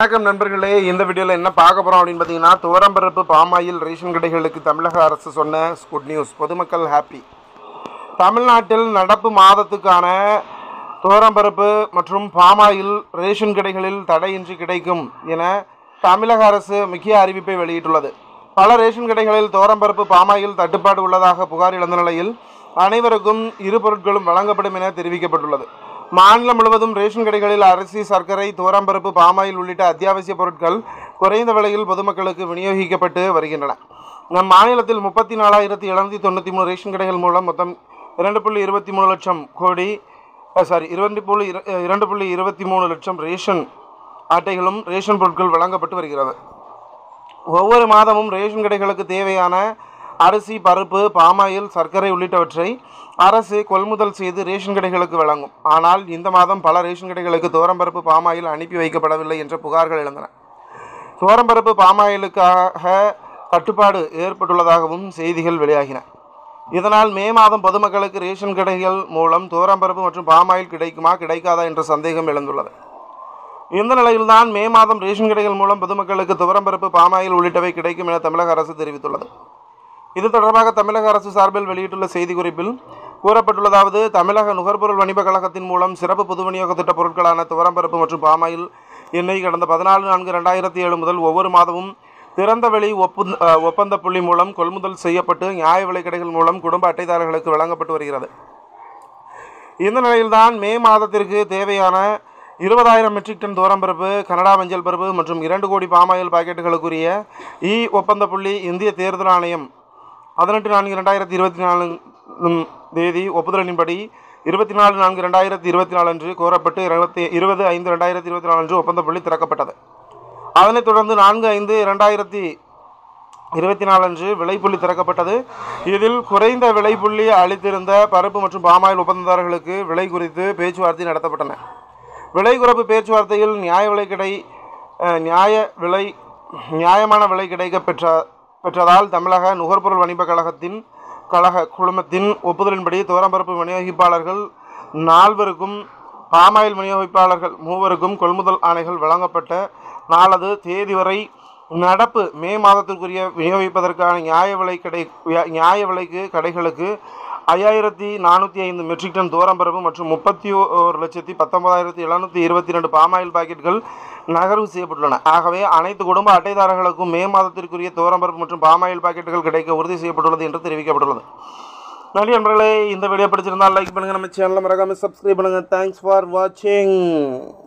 வணக்கம் நண்பர்களே இந்த வீடியோவில் என்ன பார்க்க போகிறோம் அப்படின்னு பார்த்தீங்கன்னா துவரம்பருப்பு பாமாயில் ரேஷன் கடைகளுக்கு தமிழக அரசு சொன்ன குட் நியூஸ் பொதுமக்கள் ஹாப்பி தமிழ்நாட்டில் நடப்பு மாதத்துக்கான துவரம்பருப்பு மற்றும் பாமாயில் ரேஷன் கடைகளில் தடையின்றி கிடைக்கும் என தமிழக அரசு முக்கிய அறிவிப்பை வெளியிட்டுள்ளது பல ரேஷன் கடைகளில் துவரம்பருப்பு பாமாயில் தட்டுப்பாடு உள்ளதாக புகார் எழுந்த நிலையில் அனைவருக்கும் இரு பொருட்களும் வழங்கப்படும் என தெரிவிக்கப்பட்டுள்ளது மாநிலம் முழுவதும் ரேஷன் கடைகளில் அரிசி சர்க்கரை துவரம்பருப்பு பாமாயில் உள்ளிட்ட அத்தியாவசிய பொருட்கள் குறைந்த விலையில் பொதுமக்களுக்கு விநியோகிக்கப்பட்டு வருகின்றன நம் மாநிலத்தில் முப்பத்தி நாலாயிரத்தி எழுநூற்றி தொண்ணூற்றி மூணு ரேஷன் கடைகள் மூலம் மொத்தம் இரண்டு புள்ளி இருபத்தி மூணு லட்சம் கோடி சாரி இரண்டு புள்ளி இர- இரண்டு புள்ளி இருபத்தி மூணு லட்சம் ரேஷன் அட்டைகளும் ரேஷன் பொருட்கள் வழங்கப்பட்டு வருகிறது ஒவ்வொரு மாதமும் ரேஷன் கடைகளுக்கு தேவையான அரிசி பருப்பு பாமாயில் சர்க்கரை உள்ளிட்டவற்றை அரசு கொள்முதல் செய்து ரேஷன் கடைகளுக்கு வழங்கும் ஆனால் இந்த மாதம் பல ரேஷன் கடைகளுக்கு துவரம்பருப்பு பாமாயில் அனுப்பி வைக்கப்படவில்லை என்ற புகார்கள் எழுந்தன துவரம்பருப்பு பாமாயிலுக்காக தட்டுப்பாடு ஏற்பட்டுள்ளதாகவும் செய்திகள் வெளியாகின இதனால் மே மாதம் பொதுமக்களுக்கு ரேஷன் கடைகள் மூலம் துவரம்பருப்பு மற்றும் பாமாயில் கிடைக்குமா கிடைக்காதா என்ற சந்தேகம் எழுந்துள்ளது இந்த நிலையில்தான் மே மாதம் ரேஷன் கடைகள் மூலம் பொதுமக்களுக்கு துவரம்பருப்பு பாமாயில் உள்ளிட்டவை கிடைக்கும் என தமிழக அரசு தெரிவித்துள்ளது இது தொடர்பாக தமிழக அரசு சார்பில் வெளியிட்டுள்ள செய்திக்குறிப்பில் கூறப்பட்டுள்ளதாவது தமிழக நுகர்பொருள் வணிபக் கழகத்தின் மூலம் சிறப்பு பொது விநியோக திட்ட பொருட்களான துவரம்பருப்பு மற்றும் பாமாயில் எண்ணெய் கடந்த பதினாலு நான்கு ரெண்டாயிரத்தி ஏழு முதல் ஒவ்வொரு மாதமும் திறந்தவெளி ஒப்பந்த அஹ், ஒப்பந்த புள்ளி மூலம் கொள்முதல் செய்யப்பட்டு நியாய விலைக் கடைகள் மூலம் குடும்ப அட்டைதாரர்களுக்கு வழங்கப்பட்டு வருகிறது இந்த நிலையில்தான் மே மாதத்திற்கு தேவையான இருபதாயிரம் மெட்ரிக் டன் தூரம்பருப்பு கனடா மஞ்சள் பருப்பு மற்றும் இரண்டு கோடி பாமாயில் பாக்கெட்டுகளுக்குரிய இ ஒப்பந்த புள்ளி இந்திய தேர்தல் ஆணையம் பதினெட்டு நான்கு ரெண்டாயிரத்தி இருபத்தி நாலு தேதி ஒப்புதலின்படி இருபத்தி நாலு நான்கு ரெண்டாயிரத்தி இருபத்தி நாலு அன்று கோரப்பட்டு இருபத்தி இருபது ஐந்து ரெண்டாயிரத்தி இருபத்தி நாலு அன்று ஒப்பந்த புள்ளி திறக்கப்பட்டது அதனைத் தொடர்ந்து நான்கு ஐந்து இரண்டாயிரத்தி இருபத்தி நாலு அன்று விலைப்புள்ளி திறக்கப்பட்டது இதில் குறைந்த விலைப்புள்ளி அளித்திருந்த பருப்பு மற்றும் பாமாயில் ஒப்பந்ததாரர்களுக்கு விலை குறித்து பேச்சுவார்த்தை நடத்தப்பட்டன விலை குறைப்பு பேச்சுவார்த்தையில் நியாய விலை கிடை அஹ், நியாய விலை நியாயமான விலை கிடைக்க பெற்ற பெற்றதால் தமிழக நுகர்பொருள் வணிபக் கழகத்தின் கழக குழுமத்தின் ஒப்புதலின்படி துவரம்பருப்பு விநியோகிப்பாளர்கள் நால்வருக்கும் பாமாயில் விநியோகிப்பாளர்கள் மூவருக்கும் கொள்முதல் ஆணைகள் வழங்கப்பட்ட நாளது தேதி வரை நடப்பு மே மாதத்திற்குரிய விநியோகிப்பதற்கான நியாய விலை கடை ய- நியாய விலைக்கு கடைகளுக்கு ஐயாயிரத்தி நானூற்றி ஐந்து மெட்ரிக் டன் தூரம்பரப்பு மற்றும் முப்பத்தி ஓரு லட்சத்தி பத்தொன்பதாயிரத்தி எழுநூற்றி இருபத்தி ரெண்டு பாமாயில் பாக்கெட்டுகள் நகர்வு செய்யப்பட்டுள்ளன ஆகவே அனைத்து குடும்ப அட்டைதாரர்களுக்கும் மே மாதத்திற்குரிய தூரம்பரப்பு மற்றும் பாமாயில் பாக்கெட்டுகள் கிடைக்க உறுதி செய்யப்பட்டுள்ளது என்று தெரிவிக்கப்பட்டுள்ளது நன்றி நண்பர்களே இந்த வீடியோ பிடிச்சிருந்தால் லைக் பண்ணுங்கள் நம்ம சேனலை மறக்காமல் சப்ஸ்கிரைப் பண்ணுங்கள் தேங்க்ஸ் ஃபார் வாட்சிங்